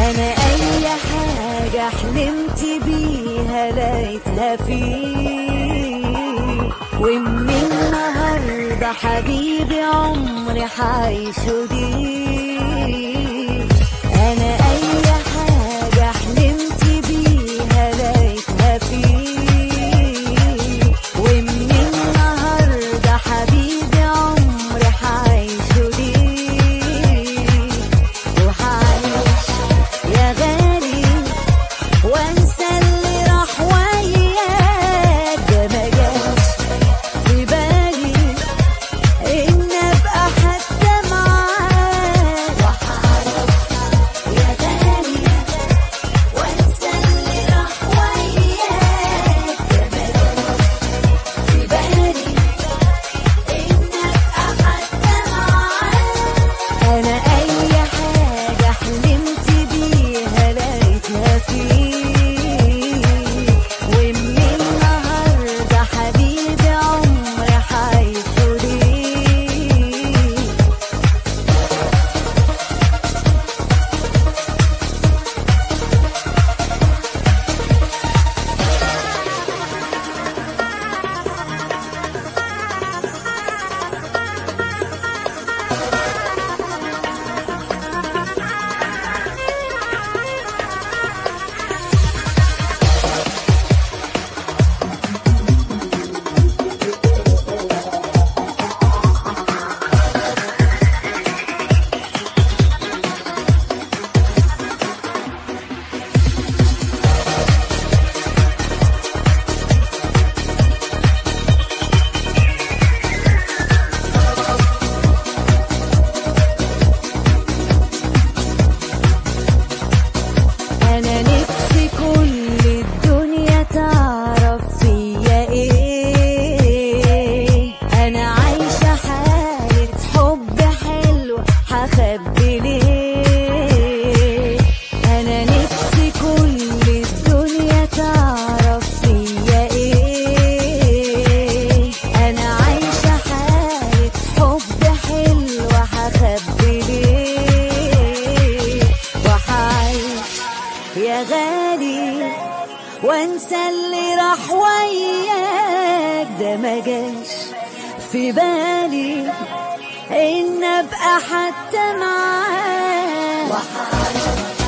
انا اي حاجة حلمت بيها لقيتها فيك ومن النهاردة حبيبي عمري حعيشه ليك انا اي حاجة حلمت بيها لقيتها فيك ومن النهاردة حبيبي عمري حعيشه ليك وحعيش يا غالي وانسى اللي راح وياك ده ما جاش في بالي ان ابقى حتى معاك وحعيش يا غالي وانسى اللي راح وياك ده ما جاش في بالي ان ابقى حتى معاك انا اي حاجة حلمت بيها لقيتها فيك ومن النهاردة حبيبي عمري حعيشه ليك انا نفسي كل الدنيا تعرف فيا ايه انا عايشة حالة حب حلوة هخبي ليه انا نفسي كل الدنيا تعرف فيا ايه انا عايشة حالة حب حلوة هخبي ليه وحعيش يا غالي وانسى اللي راح وياك ده ما جاش في بالي ان ابقى حتى معاك وحعيش